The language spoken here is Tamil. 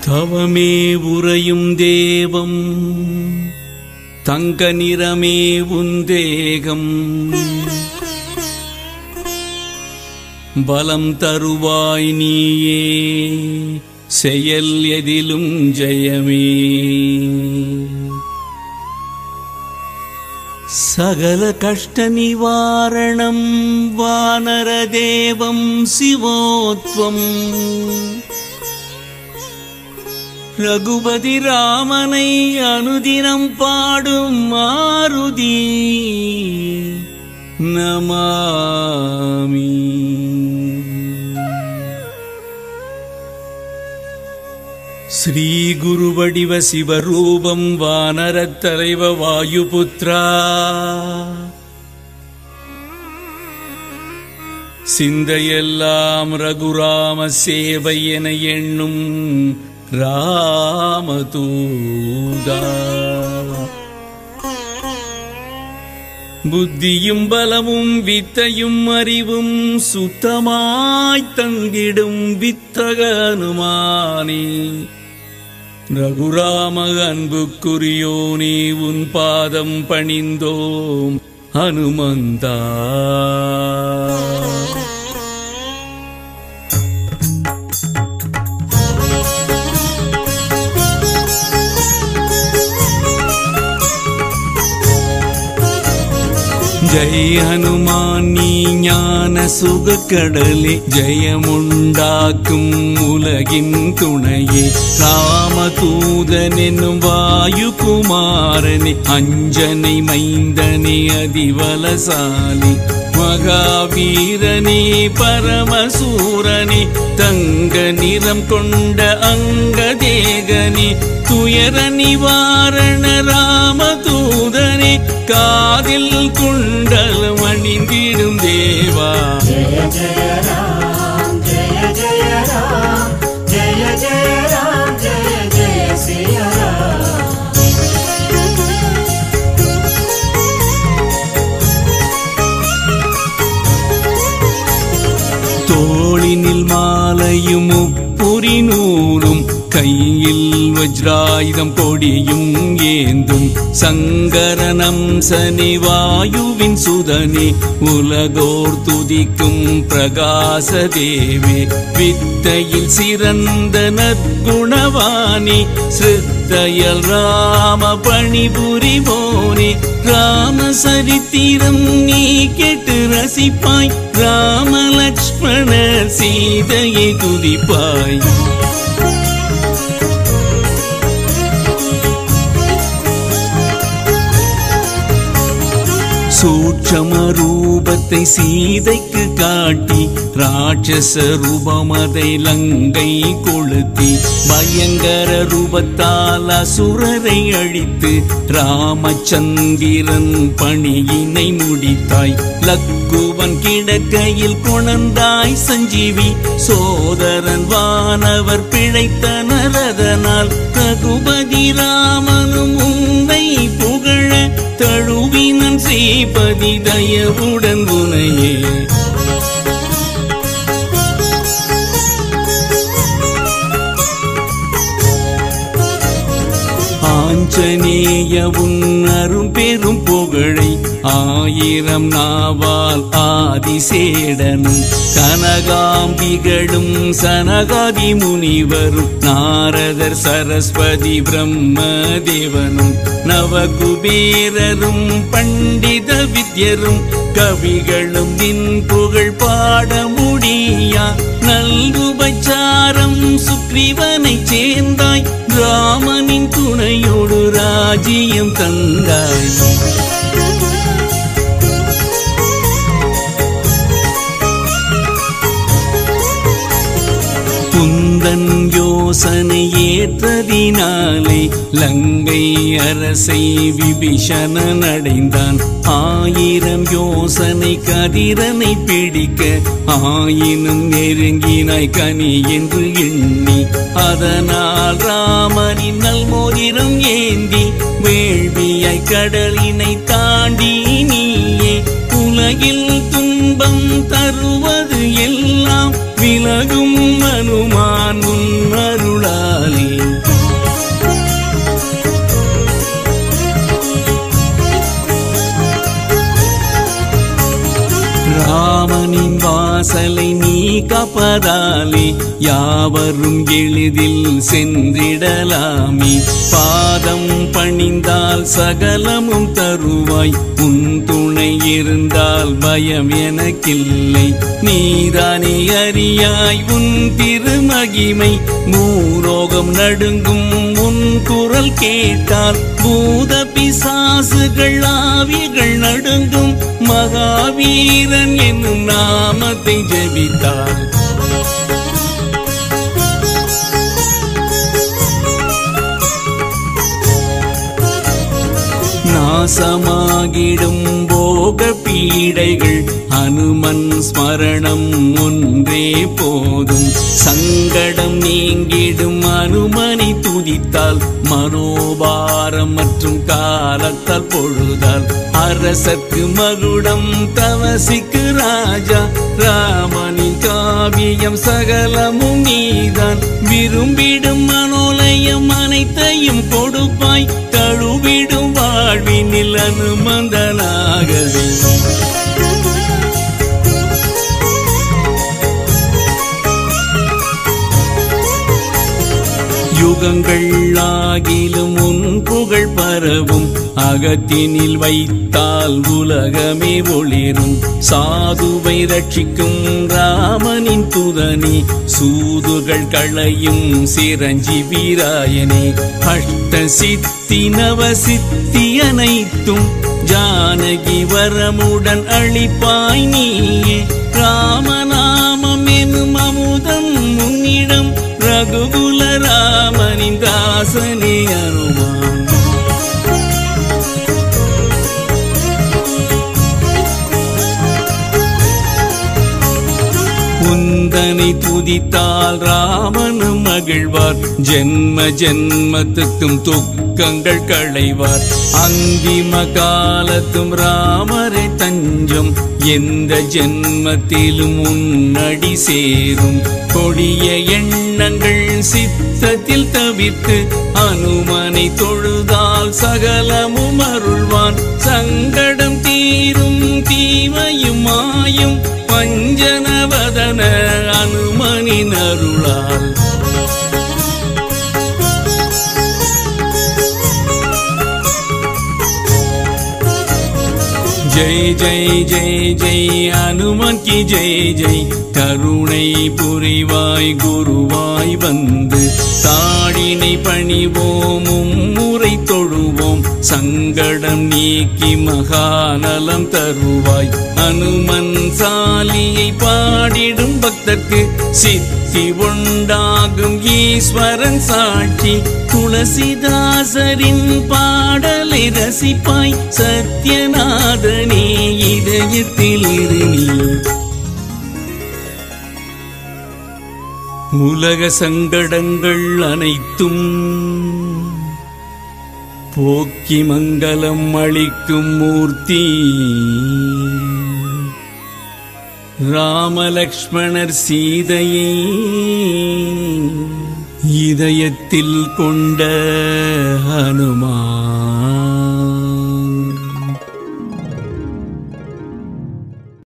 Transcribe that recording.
தவமே உறையும் தேவம் தங்க நிறமே உந்தேகம் பலம் தருவாய் நீயே செயல் எதிலும் ஜெயமே சகல கஷ்ட நிவாரணம் வானர தேவம் சிவோத்வம் ரகுபதி ராமனை அனுதினம் பாடும் மாருதி நமாமி ஸ்ரீ குருவடிவ சிவரூபம் வானரத் தலைவ வாயுபுத்ரா சிந்தையெல்லாம் ரகுராம சேவை என எண்ணும் ராமதூதா புத்தியும் பலமும் வித்தையும் அறிவும் சுத்தமாய் தங்கிடும் வித்தகனுமானே ரகுராம அன்புக்குரியோனே உன் பாதம் பணிந்தோம் ஹனுமந்தா ஜெய் ஹனுமான் நீ ஞான சுகக்கடலே ஜெயமுண்டாக்கும் உலகின் துணையே ராமதூதன் என்னும் வாயு குமாரனே அஞ்சனை மைந்தனே அதிவலசாலி மகாவீரனே பரமசூரனே தங்க நிறம் கொண்ட அங்கதேகனே துயர நிவாரண ராமதூதனே காதில் குண்டலம் அணிந்திடும் தேவா जय जय राम जय जय राम जय जय राम जय जय सिया राम தோளினில் மாலையும் முப்புரி நூலும் கையில் வஜ்ராயுதம் கொடியும் ஏந்தும் சங்கரனம் சனி வாயுவின் சுதனே உலகோர் துதிக்கும் பிரகாச தேவே வித்தையில் சிறந்த நற்குணவாணி சித்தையல் ராம பணிபுரிவோனே ராம சரித்திரம் நீ கேட்டு ரசிப்பாய் ராம லக்ஷ்மண சீதையை துதிப்பாய் சூட்சம ரூபத்தை சீதைக்கு காட்டி ராட்சச ரூபம் அதை லங்கை கொளுத்தி பயங்கர ரூபத்தால் அசுரரை அழித்து ராமச்சந்திரன் பணியினை முடித்தாய் லக்குவன் கிடக்கையில் கொணந்தாய் சஞ்சீவி சோதரன் வானவர் பிழைத்தனர் அதனால் ரகுபதி ராமனும் உன்னை புகழ தழுவினன் ஸ்ரீபதி தயவுடன் உனையே ஆஞ்சநேய உன் அரும் பெரும் புகழை ஆயிரம் நாவால் ஆதிசேடனும் கனகாம்பிகளும் சனகாதி முனிவரும் நாரதர் சரஸ்வதி பிரம்மதேவனும் நவகுபேரரும் பண்டித வித்யரும் கவிகளும் நின் புகழ் பாட முடியா நல்குபச்சாரம் சுக்ரீவனைச் சேர்ந்தாய் ராமனின் துணையோடு ராஜ்யம் தந்தாய் குந்தன் யோசனை ஏற்றதினாலே லங்கை அரசை விபீஷணன் அடைந்தான் ஆயிரம் யோசனை கதிரனை பிடிக்க ஆயினும் நெருங்கினாய் கனி என்று எண்ணி அதனால் ராமனின் நல்மோதிரம் ஏந்தி வேள்வியாய் கடலினை தாண்டி நீயே உலகில் துன்பம் தருவது எல்லாம் விலகும் அனுமான் உன் அருளாலே காப்பதாலே யாவரும் எளிதில் சென்றிடலாமே பாதம் பணிந்தால் சகலமும் தருவாய் உன் துணை இருந்தால் பயம் எனக்கில்லை நீதானே அறியாய் உன் திருமகிமை மூரோகம் நடுங்கும் உன் குரல் கேட்டால் பூத பிசாசுகள் ஆவிகள் நடுங்கும் மகாவீரன் என்னும் நாமத்தை ஜெபித்தார் நாசமாகிடும் போக பீடைகள் அனுமன் ஸ்மரணம் ஒன்றே போதும் சங்கடம் நீங்கிடும் அனுமனை துதித்தால் மனோபாரம் மற்றும் காலத்தால் பொழுதால் அரசர்க்கு மகுடம் தவசிக்கு ராஜா ராமனின் காவியம் சகலமும் நீதான் விரும்பிடும் மனோலயம் அனைத்தையும் கொடுப்பாய் தழுவிடும் வாழ்வினில் அனுமந்தனாகவே யுகங்கள் ஆகிலும் உன் புகழ் பரவும் அகத்தினில் வைத்தால் உலகமே ஒளிரும் சாதுவை ரட்சிக்கும் ராமனின் துதனி சூதுகள் களையும் சிரஞ்சி வீராயனே அஷ்ட சித்தி நவ சித்தி அனைத்தும் ஜானகி வரமுடன் அளிப்பாய் நீயே ராமநாமம் எனும் அமுதம் முன்னிடம் ரகுகுல ராமனின் தாசனே அனுமான் உந்தனை துதித்தால் ராமனும் மகிழ்வார் ஜென்ம ஜென்மத்துக்கும் துக்கங்கள் களைவார் அந்திம காலத்தும் ராமரை தஞ்சம் எந்த ஜென்மத்திலும் உன்னடி சேரும் கொடிய எண்ணங்கள் சித்தத்தில் தவிர்த்து அனுமனை தொழுதால் சகலமும் அருள்வான் சங்கடம் தீரும் தீமையும் மாயும் பஞ்சனவதன அனுமனின் அருளால் ஜெய் ஜெய் ஜெய் ஜெய் அனுமன் கி ஜெய் ஜெய் கருணை புரிவாய் குருவாய் வந்து தாடினை பணிவோம் முறை தொழுவோம் சங்கடம் நீக்கி மகாநலம் தருவாய் அனுமன் சாலியை பாடிடும் பக்தர்க்கு சித்தி உண்டாகும் ஈஸ்வரன் சாட்சி துளசிதாசரின் பாடலை ரசிப்பாய் சத்யநாதனே இதயத்தில் இரு நீ உலக சங்கடங்கள் அனைத்தும் போக்கி மங்களம் அளிக்கும் மூர்த்தி ராமலக்ஷ்மணர் சீதையை இதயத்தில் கொண்ட ஹனுமான்